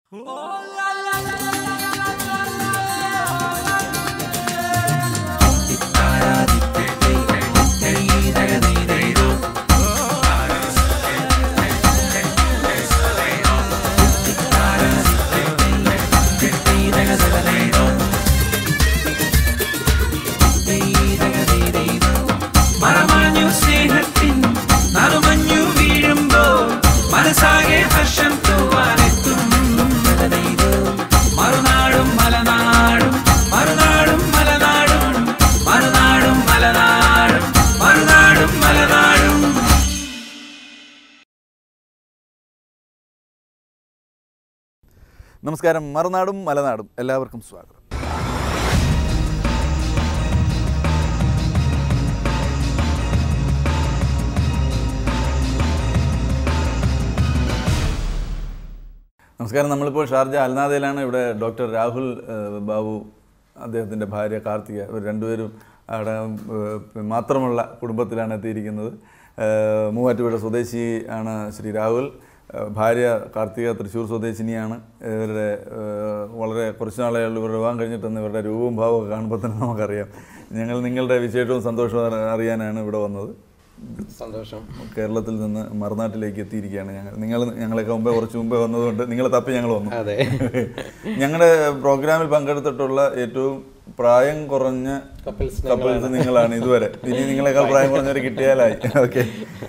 മറമാഞ്ഞു സ്നേഹത്തിൻ നറുമഞ്ഞു വീഴുമ്പോൾ മനസ്സാകെ ഹർഷം തൂവാനെത്തും മറുനാടും മലനാടും മറുനാടും മലനാടും മറുനാടും മലനാടും മറുനാടും മലനാടും നമസ്കാരം മറുനാടും മലനാടും എല്ലാവർക്കും സ്വാഗതം നമസ്കാരം നമ്മളിപ്പോൾ ഷാർജ അൽനാദയിലാണ് ഇവിടെ ഡോക്ടർ രാഹുൽ ഏഹ്, ബാബു അദ്ദേഹത്തിൻ്റെ ഭാര്യ കാർത്തിക ഇവർ രണ്ടുപേരും അവിടെ ഏഹ്, മാത്രമുള്ള കുടുംബത്തിലാണ് എത്തിയിരിക്കുന്നത് ഏഹ്, മൂവാറ്റുപുഴ സ്വദേശി ആണ് ശ്രീ രാഹുൽ ഏഹ്, ഭാര്യ കാർത്തിക തൃശ്ശൂർ സ്വദേശിനിയാണ് ഇവരുടെ ഏഹ്, വളരെ കുറച്ച് നാളേ ഉള്ളൂ ഇവരുടെ വിവാഹം കഴിഞ്ഞിട്ടെന്ന് ഇവരുടെ രൂപവും ഭാവവും ഒക്കെ കാണുമ്പോൾ തന്നെ നമുക്കറിയാം ഞങ്ങൾ നിങ്ങളുടെ വിശേഷവും സന്തോഷവും അറി- അറിയാനാണ് ഇവിടെ വന്നത് സന്തോഷം കേരളത്തിൽ നിന്ന് മറുനാട്ടിലേക്ക് എത്തിയിരിക്കുകയാണ് ഞങ്ങൾ നിങ്ങൾ ഞങ്ങളൊക്കെ മുമ്പേ കുറച്ച് മുമ്പേ വന്നതുകൊണ്ട് നിങ്ങളെ തപ്പി ഞങ്ങൾ വന്നു അതെ ഞങ്ങളുടെ പ്രോഗ്രാമിൽ പങ്കെടുത്തിട്ടുള്ള ഏറ്റവും പ്രായം കുറഞ്ഞ കപ്പിൾസ് കപ്പിൾസ് നിങ്ങളാണ് ഇതുവരെ ഇനി നിങ്ങളെക്കാൾ പ്രായം കുറഞ്ഞവരെ കിട്ടിയാലായി ഓക്കെ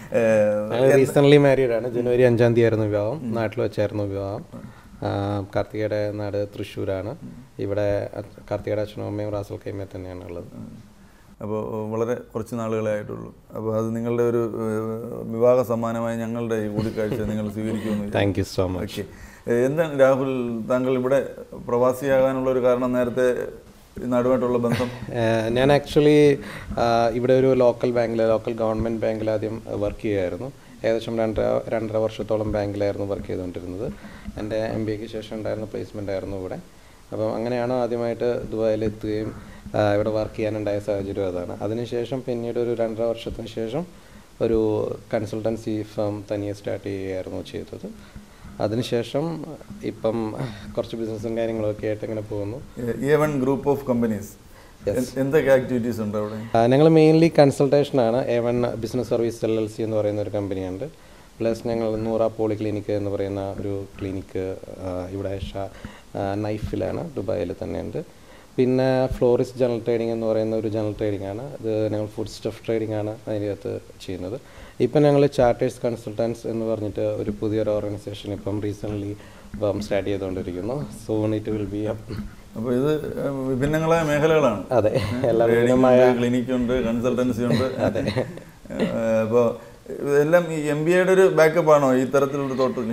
റീസെന്റ് മാരീഡ് ആണ് ജനുവരി അഞ്ചാം തീയതി ആയിരുന്നു വിവാഹം നാട്ടിൽ വെച്ചായിരുന്നു വിവാഹം ആ, കാർത്തികയുടെ നാട് തൃശ്ശൂരാണ് ഇവിടെ അ- കാർത്തികയുടെ അച്ഛനും അമ്മയും റാസൽ കൈമ തന്നെയാണ് ഉള്ളത് അപ്പോൾ വളരെ കുറച്ച് നാളുകളെ ആയിട്ടുള്ളൂ അപ്പോൾ അത് നിങ്ങളുടെ ഒരു ഏഹ്, വിവാഹ സമ്മാനമായി ഞങ്ങളുടെ ഈ കൂടിക്കാഴ്ച നിങ്ങൾ സ്വീകരിക്കുമെന്ന് thank you so much okay എന്താണ് രാഹുൽ താങ്കൾ ഇവിടെ പ്രവാസിയാകാനുള്ള ഒരു കാരണം നേരത്തെ ഈ നാടുമായിട്ടുള്ള ബന്ധം ഏഹ് ഞാൻ ആക്ച്വലി ഇവിടെ ഒരു ലോക്കൽ ബാങ്കിൽ ലോക്കൽ ഗവൺമെൻറ് ബാങ്കിൽ ആദ്യം വർക്ക് ചെയ്യുമായിരുന്നു ഏകദേശം രണ്ടര രണ്ടര വർഷത്തോളം ബാങ്കിലായിരുന്നു വർക്ക് ചെയ്തുകൊണ്ടിരുന്നത് എൻ്റെ എം ബി എക്ക് ശേഷം ഉണ്ടായിരുന്ന പ്ലേസ്മെൻ്റ് ആയിരുന്നു ഇവിടെ അപ്പം അങ്ങനെയാണ് ആദ്യമായിട്ട് ദുബായിലെത്തുകയും ആ, ഇവിടെ വർക്ക് ചെയ്യാനുണ്ടായ സാഹചര്യം അതാണ് അതിനുശേഷം പിന്നീട് ഒരു രണ്ടര വർഷത്തിന് ശേഷം ഒരു കൺസൾട്ടൻസി ഫേം തനിയെ സ്റ്റാർട്ട് ചെയ്യുകയായിരുന്നു ചെയ്തത് അതിനുശേഷം ഇപ്പം കുറച്ച് ബിസിനസ്സും കാര്യങ്ങളൊക്കെ ആയിട്ട് ഇങ്ങനെ പോകുന്നു A one group of companies എന്തൊക്കെ ആക്ടിവിറ്റീസ് ഉണ്ട് അവിടെ ഞങ്ങൾ മെയിൻലി കൺസൾട്ടേഷനാണ് A one business service L L C എന്ന് പറയുന്ന ഒരു കമ്പനിയുണ്ട് പ്ലസ് ഞങ്ങൾ നൂറ പോളി ക്ലിനിക്ക് എന്ന് പറയുന്ന ഒരു ക്ലിനിക്ക് ഇവിടെ ഷാ ആ, നൈഫിലാണ് ദുബായിൽ തന്നെയുണ്ട് പിന്നെ ഫ്ലോറിസ് ജനറൽ ട്രേഡിംഗ് എന്ന് പറയുന്ന ഒരു ജനറൽ ട്രേഡിംഗ് ആണ് ഇത് ഞങ്ങൾ ഫുഡ് സ്റ്റഫ് ട്രേഡിംഗ് ആണ് അതിനകത്ത് ചെയ്യുന്നത് ഇപ്പം ഞങ്ങൾ ചാർട്ടേഴ്സ് കൺസൾട്ടൻസ് എന്ന് പറഞ്ഞിട്ട് ഒരു പുതിയൊരു ഓർഗനൈസേഷൻ ഇപ്പം റീസെൻ്റ്ലി ഇപ്പം സ്റ്റാർട്ട് ചെയ്തുകൊണ്ടിരിക്കുന്നു സോൺ ഇറ്റ് വിൽ ബി അപ്പോൾ ഇത് ഏഹ്, വിഭിന്നങ്ങളായ മേഖലകളാണ് അതെ എല്ലാ ക്ലിനിക് ഉണ്ട് കൺസൾട്ടൻസി ഉണ്ട് അതെ അപ്പോൾ ഇതെല്ലാം ഈ എം ബി എയുടെ ഒരു ബാക്കപ്പ് ആണോ ഈ തരത്തിലുള്ള തോട്ടിൽ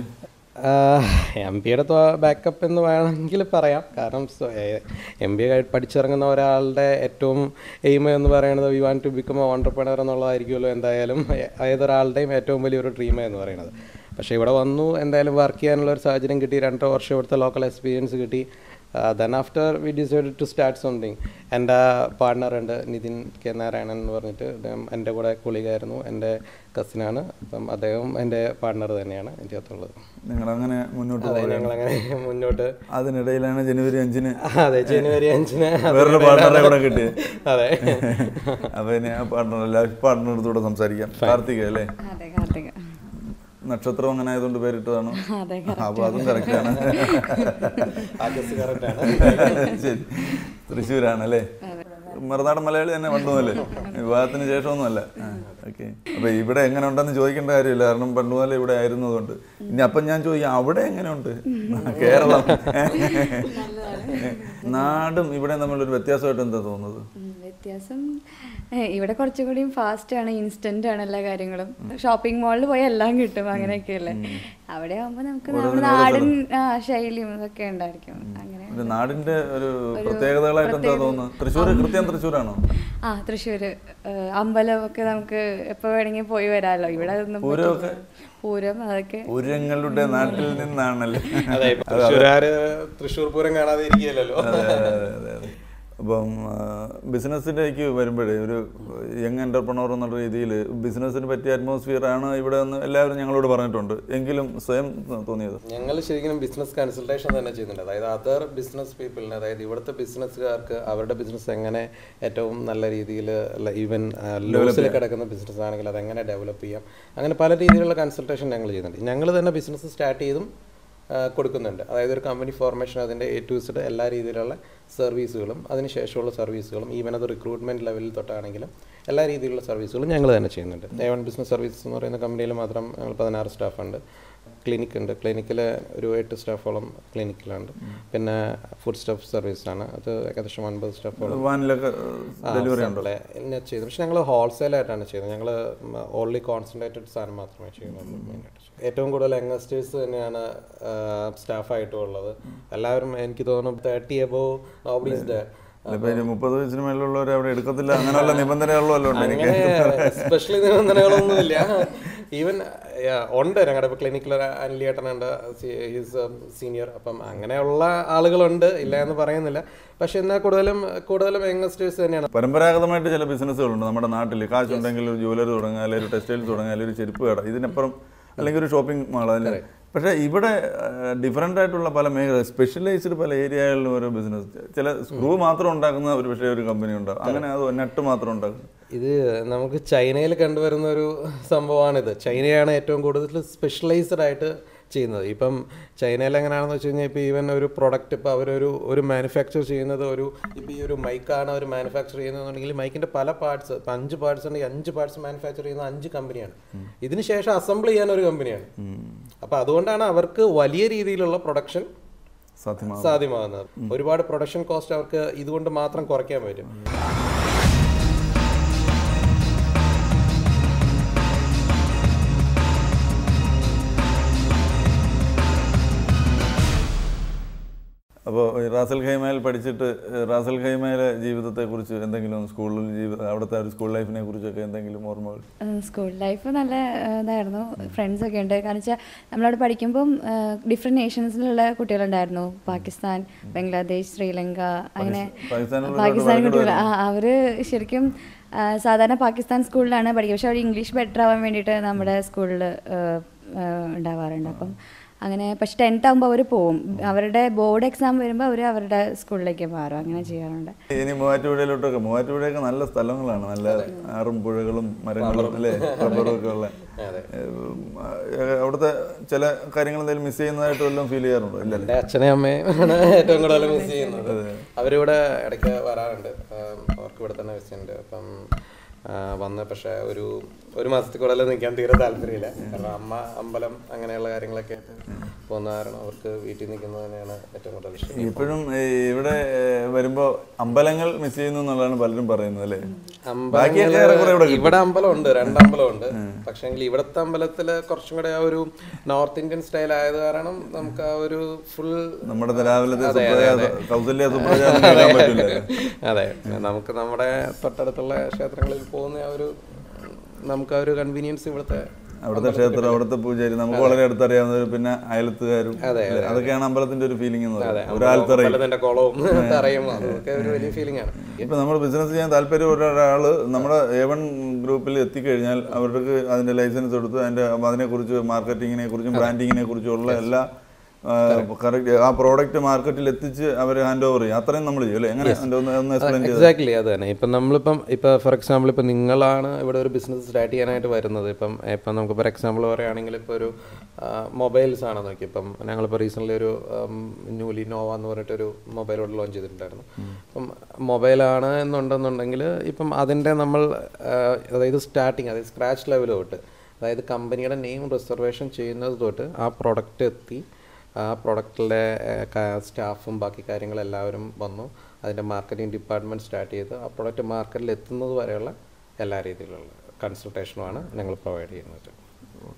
എം ബിയുടെ ബാക്കപ്പ് എന്ന് വേണമെങ്കിൽ പറയാം കാരണം എം ബി എ പഠിച്ചിറങ്ങുന്ന ഒരാളുടെ ഏറ്റവും എയിം എന്ന് പറയുന്നത് we want to become entrepreneur എന്നുള്ളതായിരിക്കുമല്ലോ എന്തായാലും ഏ- ഏതൊരാളുടെയും ഏറ്റവും വലിയൊരു ഡ്രീം എന്ന് പറയുന്നത് പക്ഷേ ഇവിടെ വന്നു എന്തായാലും വർക്ക് ചെയ്യാനുള്ള ഒരു സാഹചര്യം കിട്ടി രണ്ടര വർഷം ഇവിടുത്തെ ലോക്കൽ എക്സ്പീരിയൻസ് കിട്ടി then after we decide to start something എൻ്റെ പാർട്ണർ ഉണ്ട് നിതിൻ കെ നാരായണൻ എന്ന് പറഞ്ഞിട്ട് അദ്ദേഹം എൻ്റെ കൂടെ കൊളീഗായിരുന്നു എൻ്റെ കസിനാണ് അപ്പം അദ്ദേഹം എൻ്റെ പാർട്ണർ തന്നെയാണ് എൻ്റെ അകത്തുള്ളത് നിങ്ങൾ അങ്ങനെ മുന്നോട്ട് അതെ പോകുക ഞങ്ങൾ അങ്ങനെ മുന്നോട്ട് അതിനിടയിലാണ് ജനുവരി അഞ്ചിന് അതെ ജനുവരി അഞ്ചിന് വേറൊരു പാർട്ണറെ കൂടെ കിട്ടിയത് അതെ അപ്പോൾ ഇനി ആ പാർട്ണർ ലൈഫ് പാർട്ണറോട് സംസാരിക്കാം കാർത്തിക അല്ലേ അതെ കാർത്തിക നക്ഷത്രം അങ്ങനെ ആയതുകൊണ്ട് പേരിട്ടതാണോ അതെ അപ്പോൾ അതും കറക്റ്റാണ് ആഗസ്റ്റ് കറക്റ്റ് ആണ് ശരി തൃശ്ശൂരാണ് അല്ലേ മറുനാടൻ മലയാളി തന്നെ പണ്ടുമല്ലേ വിവാഹത്തിന് ശേഷമൊന്നുമല്ല ഓക്കെ അപ്പൊ ഇവിടെ എങ്ങനെ ഉണ്ടെന്ന് ചോദിക്കേണ്ട കാര്യമില്ല കാരണം പണ്ട് മുതലേ ഇവിടെ ആയിരുന്നതുകൊണ്ട് ഇനി അപ്പം ഞാൻ ചോദിക്കാം അവിടെ എങ്ങനെയുണ്ട് കേരളം നാടും ഇവിടെ തമ്മിലൊരു വ്യത്യാസമായിട്ട് എന്താ തോന്നുന്നത് ഉം, വ്യത്യാസം ഏ, ഇവിടെ കുറച്ചുകൂടി ഫാസ്റ്റ് ആണ് ഇൻസ്റ്റന്റ് ആണ് എല്ലാ കാര്യങ്ങളും ഷോപ്പിംഗ് മാളിൽ പോയി എല്ലാം കിട്ടും അങ്ങനെയൊക്കെയല്ലേ അവിടെ ആകുമ്പോൾ നമുക്ക് നമ്മുടെ നാടൻ ആ, ശൈലിയും ഇതൊക്കെ ഉണ്ടായിരിക്കും അങ്ങനെ ഒരു നാടിന്റെ ഒരു പ്രത്യേകതകളായിട്ട് എന്താ തോന്നുന്നത് തൃശ്ശൂർ കൃത്യം തൃശ്ശൂരാണോ ആ തൃശ്ശൂര് ഏ, അമ്പലമൊക്കെ നമുക്ക് എപ്പോ വേണമെങ്കിൽ പോയി വരാമല്ലോ ഇവിടെ അതൊന്നും പൂരമൊക്കെ? പറ്റില്ല. പൂരം അതൊക്കെ പൂരങ്ങളുടെ നാട്ടിൽ നിന്നാണല്ലേ അതെ ഇപ്പൊ തൃശ്ശൂരുകാര് തൃശ്ശൂർ പൂരം കാണാതെ ഇരിക്കുകയല്ലോ അതെ, അതെ, അതെ, അതെ. അപ്പം ബിസിനസ്സിലേക്ക് വരുമ്പോഴേ ഒരു യങ് എൻ്റർപ്രണർ എന്നുള്ള രീതിയിൽ ബിസിനസ്സിന് പറ്റിയ അറ്റ്മോസ്ഫിയർ ആണ് ഇവിടെ എന്ന് എല്ലാവരും ഞങ്ങളോട് പറഞ്ഞിട്ടുണ്ട് എങ്കിലും സ്വയം തോന്നിയത് ഞങ്ങൾ ശരിക്കും ബിസിനസ് കൺസൾട്ടേഷൻ തന്നെ ചെയ്യുന്നുണ്ട് അതായത് അതർ ബിസിനസ് പീപ്പിളിന് അതായത് ഇവിടുത്തെ ബിസിനസ്സുകാർക്ക് അവരുടെ ബിസിനസ് എങ്ങനെ ഏറ്റവും നല്ല രീതിയിൽ ഈവൻ ലോസിൽ കിടക്കുന്ന ബിസിനസ് ആണെങ്കിൽ അത് എങ്ങനെ ഡെവലപ്പ് ചെയ്യാം അങ്ങനെ പല രീതിയിലുള്ള കൺസൾട്ടേഷൻ ഞങ്ങൾ ചെയ്യുന്നുണ്ട് ഞങ്ങൾ തന്നെ ബിസിനസ് സ്റ്റാർട്ട് ചെയ്തും ആ, കൊടുക്കുന്നുണ്ട് അതായത് ഒരു കമ്പനി ഫോർമേഷൻ അതിൻ്റെ എ ടു സെഡ് എല്ലാ രീതിയിലുള്ള സർവീസുകളും അതിനുശേഷമുള്ള സർവീസുകളും ഈവൻ അത് റിക്രൂട്ട്മെൻറ്റ് ലെവലിൽ തൊട്ടാണെങ്കിലും എല്ലാ രീതിയിലുള്ള സർവീസുകളും ഞങ്ങൾ തന്നെ ചെയ്യുന്നുണ്ട് എ വൺ ബിസിനസ് സർവീസസ് എന്ന് പറയുന്ന കമ്പനിയിൽ മാത്രം ഞങ്ങൾ പതിനാറ് സ്റ്റാഫുണ്ട് ക്ലിനിക് ഉണ്ട് ക്ലിനിക്കിൽ ഒരു എട്ട് സ്റ്റാഫോളം ക്ലിനിക്കിലുണ്ട് പിന്നെ ഫുഡ് സ്റ്റഫ് സർവീസാണ് അത് ഏകദേശം അൻപത് സ്റ്റാഫോളം വാനിലൊക്കെ ഡെലിവറി ഉണ്ടോ സപ്ലൈ എന്നെ ചെയ്തു പക്ഷെ ഞങ്ങൾ ഹോൾസെയിൽ ആയിട്ടാണ് ചെയ്യുന്നത് ഞങ്ങൾ ഓൺലി കോൺസെൻട്രേറ്റഡ് സാധനം മാത്രമേ ചെയ്യുന്നുള്ളൂ മെയിനായിട്ട് ഏറ്റവും കൂടുതൽ യങ്സ്റ്റേഴ്സ് തന്നെയാണ് സ്റ്റാഫായിട്ടും ഉള്ളത് എല്ലാവരും എനിക്ക് തോന്നുന്നു തേർട്ടി എബോ നോബഡീസ് ഇപ്പൊ ഇനി മുപ്പത് വയസ്സിന് മേലുള്ളവരെ അവിടെ എടുക്കത്തില്ല അങ്ങനെയുള്ള നിബന്ധനകളുമല്ലോ ഉണ്ട് എനിക്ക് സ്പെഷ്യലി നിബന്ധനകളൊന്നുമില്ല ഈവൻ ഉണ്ട് ഞങ്ങളുടെ ഇപ്പോൾ ക്ലിനിക്കിൽ അനിലിയേട്ടനുണ്ട് ഹിസ് സീനിയർ അപ്പം അങ്ങനെയുള്ള ആളുകളുണ്ട് ഇല്ല എന്ന് പറയുന്നില്ല പക്ഷെ എന്നാൽ കൂടുതലും കൂടുതലും യങ്സ്റ്റേഴ്സ് തന്നെയാണ് പരമ്പരാഗതമായിട്ട് ചില ബിസിനസ്സുകളുണ്ട് നമ്മുടെ നാട്ടിൽ കാശുണ്ടെങ്കിൽ ഒരു ജുവലറി തുടങ്ങുക അല്ലെങ്കിൽ ഒരു ടെക്സ്റ്റൈൽ തുടങ്ങുക അല്ലെങ്കിൽ ഒരു ചെരുപ്പ് കട ഇതിനപ്പുറം അല്ലെങ്കിൽ ഒരു ഷോപ്പിംഗ് മാൾ അല്ലേ പക്ഷേ ഇവിടെ ഡിഫറെൻ്റ് ആയിട്ടുള്ള പല മേഖല സ്പെഷ്യലൈസ്ഡ് പല ഏരിയകളിലും ഓരോ ബിസിനസ് ചില സ്ക്രൂ മാത്രം ഉണ്ടാക്കുന്ന ഒരു പക്ഷേ ഒരു കമ്പനി ഉണ്ടാകും അങ്ങനെ അത് നട്ട് മാത്രം ഉണ്ടാക്കും ഇത് നമുക്ക് ചൈനയിൽ കണ്ടുവരുന്ന ഒരു സംഭവമാണിത് ചൈനയാണ് ഏറ്റവും കൂടുതൽ സ്പെഷ്യലൈസ്ഡ് ആയിട്ട് ചെയ്യുന്നത് ഇപ്പം ചൈനയിൽ എങ്ങനെയാണെന്ന് വെച്ച് കഴിഞ്ഞാൽ ഇപ്പോൾ ഈവൻ ഒരു പ്രൊഡക്റ്റ് ഇപ്പോൾ അവരൊരു ഒരു മാനുഫാക്ചർ ചെയ്യുന്നത് ഒരു ഇപ്പോൾ ഈ ഒരു മൈക്കാണ് അവർ മാനുഫാക്ചർ ചെയ്യുന്നതെന്നുണ്ടെങ്കിൽ മൈക്കിൻ്റെ പല പാർട്സ് ഇപ്പം അഞ്ച് പാർട്സ് ഉണ്ടെങ്കിൽ അഞ്ച് പാർട്സ് മാനുഫാക്ചർ ചെയ്യുന്ന അഞ്ച് കമ്പനിയാണ് ഇതിന് ശേഷം അസംബിൾ ചെയ്യാൻ ഒരു കമ്പനിയാണ് അപ്പോൾ അതുകൊണ്ടാണ് അവർക്ക് വലിയ രീതിയിലുള്ള പ്രൊഡക്ഷൻ സാധ്യമാകും സാധ്യമാകുന്നത് ഒരുപാട് പ്രൊഡക്ഷൻ കോസ്റ്റ് അവർക്ക് ഇതുകൊണ്ട് മാത്രം കുറയ്ക്കാൻ പറ്റും അപ്പോൾ റാസൽ ഖൈമയിൽ പഠിച്ചിട്ട് ഏഹ്, റാസൽ ഖൈമയിലെ ജീവിതത്തെക്കുറിച്ച് എന്തെങ്കിലും സ്കൂളിൽ ജീവിത അവിടുത്തെ ഒരു സ്കൂൾ ലൈഫിനെ കുറിച്ചൊക്കെ എന്തെങ്കിലും ഓർമ്മകൾ സ്കൂൾ ലൈഫ് നല്ല ആ, ഇതായിരുന്നു ഫ്രണ്ട്സ് ഒക്കെ ഉണ്ട് കാരണം വെച്ചാൽ നമ്മളവിടെ പഠിക്കുമ്പം ഡിഫറെൻറ്റ് നേഷൻസിലുള്ള കുട്ടികളുണ്ടായിരുന്നു പാകിസ്ഥാൻ ബംഗ്ലാദേശ് ശ്രീലങ്ക അങ്ങനെ പാകിസ്ഥാനിലുള്ള പാകിസ്ഥാൻ കുട്ടികൾ ആ അവർ ശരിക്കും ആ, സാധാരണ പാകിസ്ഥാൻ സ്കൂളിലാണ് പഠിക്കുക പക്ഷെ അവർ ഇംഗ്ലീഷ് ബെറ്റർ ആവാൻ വേണ്ടിയിട്ട് നമ്മുടെ സ്കൂളിൽ ഉണ്ടാവാറുണ്ട് അപ്പം അങ്ങനെ പക്ഷെ ടെൻത്ത് ആകുമ്പോൾ അവർ പോവും അവരുടെ ബോർഡ് എക്സാം വരുമ്പോൾ അവർ അവരുടെ സ്കൂളിലേക്ക് മാറും അങ്ങനെ ചെയ്യാറുണ്ട് ഇനി മൂവാറ്റുപുഴയിലോട്ടൊക്കെ മൂവാറ്റുപുഴയൊക്കെ നല്ല സ്ഥലങ്ങളാണ് നല്ല ആറും പുഴകളും മരങ്ങളും അല്ലേ റബ്ബറും ഒക്കെ ഉള്ള ഏഹ്, അവിടുത്തെ ചില കാര്യങ്ങൾ എന്തെങ്കിലും മിസ് ചെയ്യുന്നതായിട്ട് വല്ലതും ഫീൽ ചെയ്യാറുണ്ടോ ഇല്ലല്ലേ എൻ്റെ അച്ഛനെയും അമ്മയും ആണ് ഏറ്റവും കൂടുതൽ മിസ് ചെയ്യുന്നത് അവരിവിടെ ഇടയ്ക്ക് വരാറുണ്ട് ആം, അവർക്ക് ഇവിടെ തന്നെ വെച്ചിട്ടുണ്ട് അപ്പം ആ, വന്ന് പക്ഷേ ഒരു ഒരു മാസത്തിൽ കൂടുതൽ നിൽക്കാൻ തീരെ താല്പര്യമില്ല കാരണം അമ്മ അമ്പലം അങ്ങനെയുള്ള കാര്യങ്ങളൊക്കെ ആയിട്ട് പോകുന്ന കാരണം അവർക്ക് വീട്ടിൽ നിൽക്കുന്നത് തന്നെയാണ് ഏറ്റവും കൂടുതൽ ഇഷ്ടം ഇപ്പോഴും ഈ ഇവിടെ ഏഹ്, വരുമ്പോ അമ്പലങ്ങൾ മിസ് ചെയ്യുന്നു എന്നുള്ളതാണ് പലരും പറയുന്നത് അല്ലേ ബാക്കിയൊക്കെ ഏറെക്കുറെ ഇവിടെ അമ്പലങ്ങള് ഇവിടെ അമ്പലമുണ്ട് രണ്ട് അമ്പലമുണ്ട് പക്ഷെങ്കിൽ ഇവിടുത്തെ അമ്പലത്തില് കുറച്ചും കൂടെ ആ ഒരു നോർത്ത് ഇന്ത്യൻ സ്റ്റൈൽ ആയത് കാരണം നമുക്ക് ആ ഒരു ഫുൾ നമ്മുടെ രാവിലത്തെ സുപ്രജ കൗസല്യ സുപ്രജ ഒന്നും കേൾക്കാൻ പറ്റില്ല അതെ നമുക്ക് നമ്മുടെ തൊട്ടടുത്തുള്ള ക്ഷേത്രങ്ങളിൽ പോകുന്ന ആ ഒരു നമുക്ക് ആ ഒരു കൺവീനിയൻസ് ഇവിടുത്തെ അവിടുത്തെ ക്ഷേത്രം അവിടുത്തെ പൂജാരി നമുക്ക് വളരെ അടുത്തറിയാവുന്നവർ പിന്നെ അയലത്തുകാരും അല്ലേ? അതൊക്കെയാണ് അമ്പലത്തിന്റെ ഒരു ഫീലിംഗ് എന്ന് പറയുന്നത് ഒരാൾത്തറയും അമ്പലത്തിന്റെ കുളവും തറയും അതൊക്കെ ഒരു വലിയ ഫീലിംഗ് ആണ് ഇപ്പൊ നമ്മൾ ബിസിനസ് ചെയ്യാൻ താല്പര്യം ഒരാൾ നമ്മുടെ എ വൺ ഗ്രൂപ്പിൽ എത്തിക്കഴിഞ്ഞാൽ അവർക്ക് അതിന്റെ ലൈസൻസ് കൊടുത്ത് അതിന്റെ അതിനെക്കുറിച്ച് മാർക്കറ്റിങ്ങിനെ കുറിച്ചും ബ്രാൻഡിങ്ങിനെ കുറിച്ചുള്ള എല്ലാ കറക്റ്റ് ആ പ്രോഡക്റ്റ് മാർക്കറ്റിൽ എത്തിച്ച് അവർ ഹാൻഡ് ഓവർ ചെയ്യും അത്രയും നമ്മൾ ചെയ്യും അല്ലേ എങ്ങനെ അതിന്റെ ഒന്ന് ഒന്ന് എക്സ്പ്ലെയിൻ ചെയ്ത് എക്സാക്ട്ലി അത് തന്നെ ഇപ്പം നമ്മളിപ്പം ഇപ്പം ഫോർ എക്സാമ്പിൾ ഇപ്പം നിങ്ങളാണ് ഇവിടെ ഒരു ബിസിനസ് സ്റ്റാർട്ട് ചെയ്യാനായിട്ട് വരുന്നത് ഇപ്പം ഇപ്പം നമുക്ക് ഫോർ എക്സാമ്പിൾ പറയുകയാണെങ്കിൽ ഇപ്പോൾ ഒരു മൊബൈൽസ് ആണ് നോക്കി ഇപ്പം ഞങ്ങളിപ്പോൾ റീസെൻ്റ്ലി ഒരു ന്യൂലി നോവ എന്ന് പറഞ്ഞിട്ടൊരു മൊബൈൽ ഇവിടെ ലോഞ്ച് ചെയ്തിട്ടുണ്ടായിരുന്നു അപ്പം മൊബൈലാണ് എന്നുണ്ടെന്നുണ്ടെങ്കിൽ ഇപ്പം അതിൻ്റെ നമ്മൾ ആ, അതായത് സ്റ്റാർട്ടിങ് അതായത് സ്ക്രാച്ച് ലെവൽ തൊട്ട് അതായത് കമ്പനിയുടെ നെയിം റിസർവേഷൻ ചെയ്യുന്നത് തൊട്ട് ആ പ്രൊഡക്റ്റ് എത്തി ആ പ്രൊഡക്റ്റിലെ സ്റ്റാഫും ബാക്കി കാര്യങ്ങളെല്ലാവരും വന്നു അതിൻ്റെ മാർക്കറ്റിംഗ് ഡിപ്പാർട്ട്മെൻറ്റ് സ്റ്റാർട്ട് ചെയ്ത് ആ പ്രൊഡക്റ്റ് മാർക്കറ്റിൽ എത്തുന്നത് വരെയുള്ള എല്ലാ രീതിയിലുള്ള കൺസൾട്ടേഷനുമാണ് ഞങ്ങൾ പ്രൊവൈഡ് ചെയ്യുന്നത്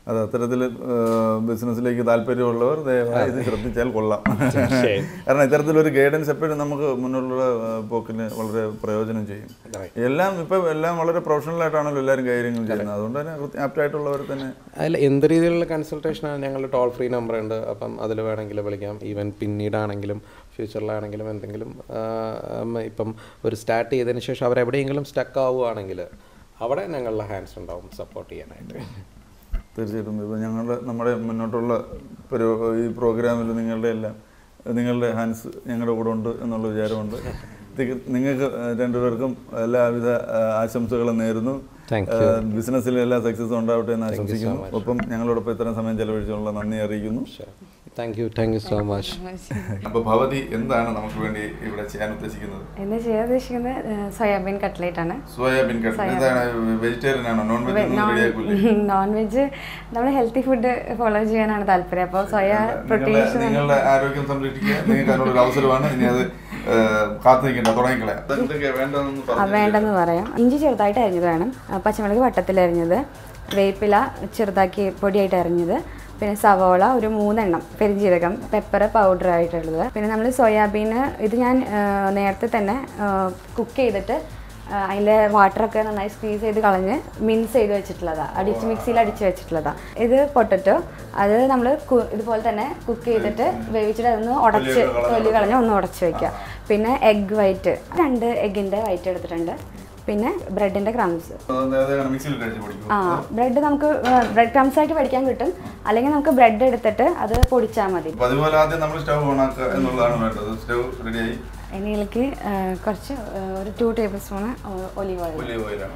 അത് അത്തരത്തിൽ ബിസിനസ്സിലേക്ക് താല്പര്യമുള്ളവർ ദയവായി ഇത് ശ്രദ്ധിച്ചാൽ കൊള്ളാം കാരണം ഇത്തരത്തിലൊരു ഗൈഡൻസ് എപ്പോഴും നമുക്ക് മുന്നിലുള്ള ആ, പോക്കിന് വളരെ പ്രയോജനം ചെയ്യും എല്ലാം ഇപ്പം എല്ലാം വളരെ പ്രൊഫഷണൽ ആയിട്ടാണല്ലോ എല്ലാവരും കാര്യങ്ങൾ ചെയ്യുന്നത് അതുകൊണ്ട് തന്നെ ആപ്റ്റായിട്ടുള്ളവർ തന്നെ അതിൽ എന്ത് രീതിയിലുള്ള കൺസൾട്ടേഷനാണ് ഞങ്ങളുടെ ടോൾ ഫ്രീ നമ്പർ ഉണ്ട് അപ്പം അതിൽ വേണമെങ്കിൽ വിളിക്കാം ഈവൻ പിന്നീടാണെങ്കിലും ഫ്യൂച്ചറിലാണെങ്കിലും എന്തെങ്കിലും ആ, ഉം, ഇപ്പം ഒരു സ്റ്റാർട്ട് ചെയ്തതിന് ശേഷം അവരെവിടെയെങ്കിലും സ്റ്റക്ക് ആവുകയാണെങ്കിൽ അവിടെ ഞങ്ങളുടെ ഹാൻഡ്സ് ഉണ്ടാവും സപ്പോർട്ട് ചെയ്യാനായിട്ട് തീർച്ചയായിട്ടും ഇപ്പോൾ ഞങ്ങളുടെ നമ്മുടെ മുന്നോട്ടുള്ള ഒരു ഈ പ്രോഗ്രാമിൽ നിങ്ങളുടെ എല്ലാം നിങ്ങളുടെ ഹാൻഡ്സ് ഞങ്ങളുടെ കൂടെ ഉണ്ട് എന്നുള്ള വിചാരമുണ്ട് തിക- നിങ്ങൾക്ക് രണ്ടുപേർക്കും എല്ലാവിധ ആ, ആശംസകളും നേരുന്നു Thank ബിസിനസ്സിൽ എല്ലാ സക്സസും ഉണ്ടാവട്ടെ എന്ന് ആശംസിക്കുന്നു ഒപ്പം ഞങ്ങളോടൊപ്പം ഇത്രയും സമയം ചെലവഴിച്ചുള്ള നന്ദി അറിയിക്കുന്നു thank you thank you so much അപ്പോൾ ഭവതി എന്താണ് നമുക്ക് വേണ്ടി ഇവിടെ ചെയ്യാൻ ഉദ്ദേശിക്കുന്നത് എന്ന് ചെയ്യാൻ ഉദ്ദേശിക്കുന്നത് സോയാബീൻ കട്ട്ലേറ്റ് ആണ് സോയാബീൻ കട്ട് എന്താണ് വെജിറ്റേറിയൻ ആണോ നോൺ വെജ് ഒന്നും റെഡിയാക്കൂലേ നോൺ വെജ് നമ്മൾ ഹെൽത്തി ഫുഡ് ഫോളോ ചെയ്യാനാണ് താല്പര്യം അപ്പോൾ സോയ നിങ്ങളുടെ പ്രോട്ടീൻസ് നിങ്ങളുടെ ആരോഗ്യം സംരക്ഷിക്കുക നിങ്ങൾക്ക് അതിനുള്ള അവസരമാണ് ഇനി അത് ഏഹ്, കാത്തു നിൽക്കേണ്ട തുടങ്ങിക്കളെ എന്തൊക്കെയാ വേണ്ടതെന്ന് ആ, പറഞ്ഞു വേണ്ടെന്ന് പറയാം ഇഞ്ചി ചെറുതായിട്ട് അരിഞ്ഞത് വേണം ആ, പച്ചമുളക് വട്ടത്തിൽ അരിഞ്ഞത് വേപ്പില ചെറുതാക്കി പൊടിയായിട്ട് അരിഞ്ഞത് പിന്നെ സവോള ഒരു മൂന്നെണ്ണം പെരിഞ്ജീരകം പെപ്പർ പൗഡർ ആയിട്ടുള്ളത് പിന്നെ നമ്മൾ സോയാബീന് ഇത് ഞാൻ ആ, നേരത്തെ തന്നെ കുക്ക് ചെയ്തിട്ട് അതിലെ വാട്ടറൊക്കെ നന്നായി സ്ക്വീസ് ചെയ്ത് കളഞ്ഞ് മിൻസ് ചെയ്ത് വെച്ചിട്ടുള്ളതാണ് അടിച്ച് മിക്സിയിൽ അടിച്ച് വെച്ചിട്ടുള്ളതാണ് ഇത് പൊട്ടറ്റോ അത് നമ്മൾ ഇതുപോലെ തന്നെ കുക്ക് ചെയ്തിട്ട് വേവിച്ചിട്ട് അതൊന്ന് ഉടച്ച് തൊലി കളഞ്ഞ് ഒന്ന് ഉടച്ച് വെക്കുക പിന്നെ എഗ് വൈറ്റ് രണ്ട് എഗ്ഗിൻ്റെ വൈറ്റ് എടുത്തിട്ടുണ്ട് പിന്നെ ബ്രെഡിൻ്റെ ക്രംസ് മിക്സിയിൽ അടിച്ച് പൊടിക്കും ആ ബ്രെഡ് നമുക്ക് ബ്രെഡ് ക്രംസ് ആയിട്ട് പഠിക്കാൻ കിട്ടും അല്ലെങ്കിൽ നമുക്ക് ബ്രെഡ് എടുത്തിട്ട് അത് പൊടിച്ചാൽ മതി അപ്പൊ അതുപോലെ ആദ്യം നമ്മൾ സ്റ്റവ് ഓൺ ആക്കുക എന്നുള്ളതാണ് വേണ്ടത് സ്റ്റവ് റെഡിയായി ഇനിയിലേക്ക് കുറച്ച് ആ, ഒരു two table spoon olive oil olive ഓയിലാണ്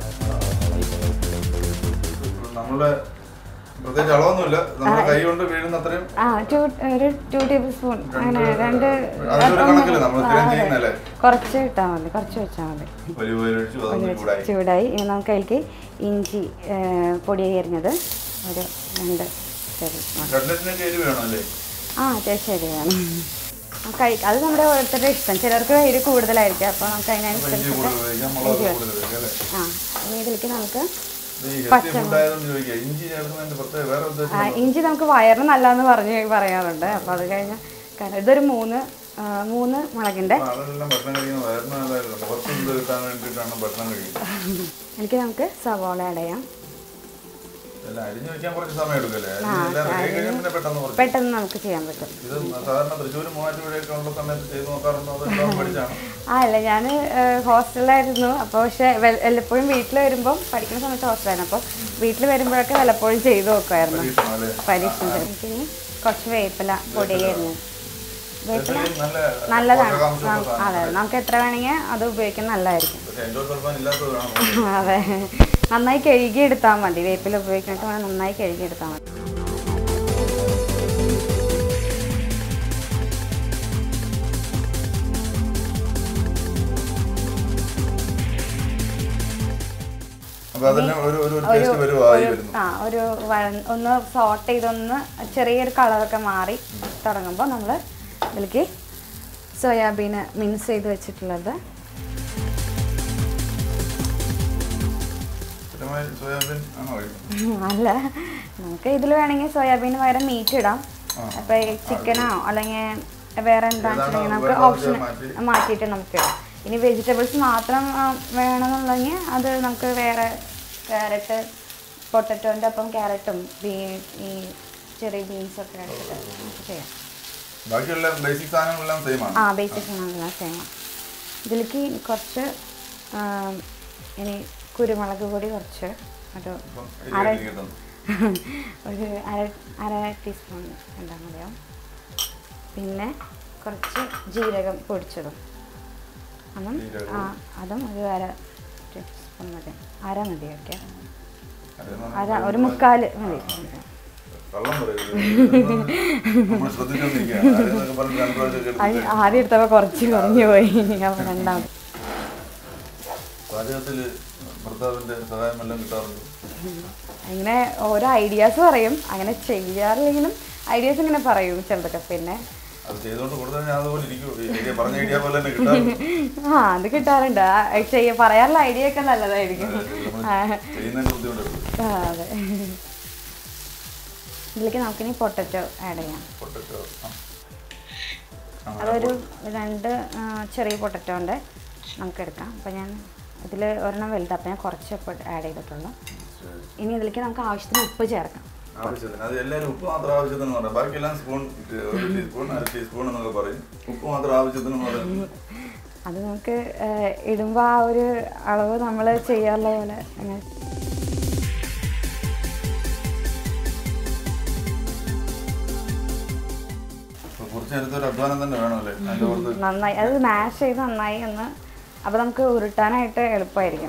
നമ്മുടെ പ്രത്യേകിച്ച് അളവൊന്നുമില്ല നമ്മുടെ കൈ കൊണ്ട് വീഴുന്ന അത്രയും ആ ടു ഒരു ടു ടേബിൾ സ്പൂൺ അങ്ങനെ രണ്ട് അതിനൊരു കണക്കില്ല നമ്മൾ സ്ഥിരം ചെയ്യുന്നതല്ലേ കുറച്ച് ഇട്ടാൽ മതി കുറച്ച് വെച്ചാൽ മതി ഒലിവ് ഓയിൽ ഒഴിച്ചു അതൊന്ന് ചൂടായി ചൂടായി ഇനി നമുക്ക് അതിലേക്ക് ഇഞ്ചി ആ, പൊടിയായി അരിഞ്ഞത് ഒരു രണ്ട് ടേബിൾ സ്പൂൺ കട്ലറ്റിനൊക്കെ എരിവ് വേണം അല്ലേ ആ അത്യാവശ്യം എരിവ് വേണം ആ, കഴി അത് നമ്മുടെ ഓരോരുത്തരുടെ ഇഷ്ടം ചിലർക്ക് എരിവ് കൂടുതലായിരിക്കും അപ്പോൾ നമുക്ക് ഇഞ്ചി അതിനനുസരിച്ചിട്ട് കൂടുതൽ ഉപയോഗിക്കാം മുളക് കൂടുതൽ ഉപയോഗിക്കാം അല്ലേ ആ ഇനി ഇതിലേക്ക് നമുക്ക് ഈ ഹെൽത്തി ഫുഡ് ആയതുകൊണ്ട് ചോദിക്കാം ഇഞ്ചി ചേർക്കുന്നതിന്റെ പ്രത്യേക വേറെ ഉദ്ദേശം ആ, ഇഞ്ചി നമുക്ക് വയറിന് നല്ലതെന്ന് പറഞ്ഞ് പറയാറുണ്ട് അപ്പോൾ അത് കഴിഞ്ഞ് കാരണം ഇതൊരു മൂന്ന് ആ, മൂന്ന് മുളകിൻ്റെ അപ്പൊ അതെല്ലാം ഭക്ഷണം കഴിക്കുന്ന വയറിന് നല്ലതല്ല കുറച്ച് ഇത് കിട്ടാൻ വേണ്ടിയിട്ടാണ് ഭക്ഷണം കഴിക്കുന്നത് എനിക്ക് നമുക്ക് സവോള ആഡ് ചെയ്യാം എല്ലാം അരിഞ്ഞു വെക്കാൻ കുറച്ച് സമയം എടുക്കല്ലേ എല്ലാം റെഡി കഴിഞ്ഞാൽ പിന്നെ പെട്ടെന്ന് കുറച്ച് പെട്ടെന്ന് നമുക്ക് ചെയ്യാൻ പറ്റും ഇത് സാധാരണ തൃശ്ശൂർ മൂവാറ്റുപുഴയൊക്കെ ഉള്ള സമയത്ത് ചെയ്ത് നോക്കാറുണ്ടോ അതോ എല്ലാം പഠിച്ചാണ് ആ അല്ല ഞാൻ ഹോസ്റ്റലിലായിരുന്നു അപ്പോൾ പക്ഷേ വെ- വല്ലപ്പോഴും വീട്ടിൽ വരുമ്പം പഠിക്കുന്ന സമയത്ത് ഹോസ്റ്റലായിരുന്നു അപ്പോൾ വീട്ടിൽ വരുമ്പോഴൊക്കെ വല്ലപ്പോഴും ചെയ്ത് നോക്കുമായിരുന്നു പരീക്ഷണം അല്ലേ പരീക്ഷണം എനിക്കിനി കുറച്ച് വേപ്പില പൊടിയായിരുന്നു വേപ്പില ഇത്രയും നല്ല നല്ലതാണ് പോഷകാംശമുള്ള നം- സാധനം. അതെ നമുക്ക് എത്ര വേണമെങ്കിൽ അത് ഉപയോഗിക്കാൻ നല്ലതായിരിക്കും പക്ഷെ എൻഡോസൾഫാൻ ഇല്ലാത്തത് വേണം അതെ നന്നായി കഴുകി എടുത്താൽ മതി വേപ്പില ഉപയോഗിക്കണൊക്കെ വേണം നന്നായി കഴുകി എടുത്താൽ മതി അപ്പൊ അതിന് ഒരു ഒരു ടേസ്റ്റ് വരുവായി വരുന്നു ആ ഒരു വഴ- ഒന്ന് സോട്ട് ചെയ്തൊന്ന് ചെറിയൊരു കളറൊക്കെ മാറി തുടങ്ങുമ്പോൾ നമ്മൾ ഇതിലേക്ക് സോയാബീൻ മിൻസ് ചെയ്ത് വെച്ചിട്ടുള്ളത് സ്ഥിരമായി സോയാബീൻ ആണോ കഴിക്കുന്നത് അല്ല നമുക്ക് ഇതിൽ വേണമെങ്കിൽ സോയാബീന് പകരം മീറ്റ് ഇടാം അപ്പോൾ ചിക്കനോ അല്ലെങ്കിൽ വേറെ എന്താണെന്നുണ്ടെങ്കിൽ നമുക്ക് വേണ്ടത് ഓപ്ഷൻ മാറ്റി. മാറ്റിയിട്ട് നമുക്ക് ഇടാം ഇനി വെജിറ്റബിൾസ് മാത്രം ആ, വേണമെന്നുണ്ടെങ്കിൽ അത് നമുക്ക് വേറെ ക്യാരറ്റ് പൊട്ടറ്റോൻ്റെ ഒപ്പം ക്യാരറ്റും ബീ ഈ ചെറിയ ബീൻസൊക്കെ എടുത്തിട്ട് നമുക്ക് ചെയ്യാം ബാക്കിയുള്ള ബേസിക് സാധനങ്ങളെല്ലാം സെയിം ആണ് ആ ബേസിക് സാധനങ്ങളെല്ലാം ചെയ്യണം ഇതിലേക്ക് കുറച്ച് ആ, ഇനി കുരുമുളക് പൊടി കുറച്ച് ഒരു അപ്പം അര എരിവ് കിട്ടുന്നു ഒരു അര അര ടീസ്പൂൺ എന്താ മതിയാവും പിന്നെ കുറച്ച് ജീരകം പൊടിച്ചതും അതും ജീരകം. ആ അതും ഒരു അര ടീസ്പൂൺ മതി അര മതി ഓക്കെ അതെന്ന് അര ഒരു മുക്കാൽ മതി കള്ളം പറയരുത് നമ്മൾ ശ്രദ്ധിച്ചോണ്ടിരിക്കുക ആരെന്നൊക്കെ പറഞ്ഞ് രണ്ട് പ്രാവശ്യമൊക്കെ അത് എടുത്തിട്ട് ആദ്യം എടുത്തപ്പോൾ കുറച്ച് കുറഞ്ഞു പോയി അപ്പോൾ രണ്ടാമത് പാചകത്തിൽ ഭർത്താവിന്റെ സഹായം എല്ലാം കിട്ടാറുണ്ട് അങ്ങനെ ഓരോ ഐഡിയാസ് പറയും അങ്ങനെ ചെയ്യാറില്ലെങ്കിലും ഐഡിയാസ് ഇങ്ങനെ പറയും ചിലതൊക്കെ പിന്നെ അത് ചെയ്തുകൊണ്ട് കൊടുത്തു കഴിഞ്ഞാൽ അതുപോലെ ഇരിക്കും ഐഡിയ പറഞ്ഞ ഐഡിയ പോലെ തന്നെ കിട്ടാറുണ്ട് ആ അത് കിട്ടാറുണ്ട് ആ, ചെയ്യ പറയാറുള്ള ഐഡിയ ഒക്കെ നല്ലതായിരിക്കും നമ്മൾ ആ, ചെയ്യുന്നതിന്റെ ബുദ്ധിമുട്ടുണ്ട് ആ, അതെ ഇതിലേക്ക് നമുക്കിനി പൊട്ടറ്റോ ആഡ് ചെയ്യാം പൊട്ടറ്റോ അതൊരു രണ്ട് ആ, ചെറിയ പൊട്ടറ്റോ ഉണ്ട് നമുക്ക് എടുക്കാം അപ്പോൾ ഞാൻ ഇതിൽ ഒരെണ്ണം വലുത് അപ്പോൾ ഞാൻ കുറച്ച് ആഡ് ചെയ്തിട്ടുള്ളൂ ഇനി ഇതിലേക്ക് നമുക്ക് ആവശ്യത്തിന് ഉപ്പ് ചേർക്കാം ആവശ്യത്തിന് അത് എല്ലാവരും ഉപ്പ് മാത്രം ആവശ്യത്തിന് പറയാം ബാക്കിയെല്ലാം സ്പൂൺ ഒരു ടീസ്പൂൺ അര ടീസ്പൂൺ എന്നൊക്കെ പറയും ഉപ്പ് മാത്രം ആവശ്യത്തിന് പറയും അത് നമുക്ക് ഇടുമ്പോൾ ആ ഒരു അളവ് നമ്മൾ ചെയ്യാറുള്ള പോലെ അങ്ങനെ അപ്പൊ കുറച്ച് നേരത്തെ ഒരു അധ്വാനം തന്നെ വേണമല്ലേ അതിന്റെ പുറത്ത് നന്നായി അത് മാഷ് ചെയ്ത് നന്നായി ഒന്ന് അപ്പോൾ നമുക്ക് ഉരുട്ടാനായിട്ട് എളുപ്പമായിരിക്കും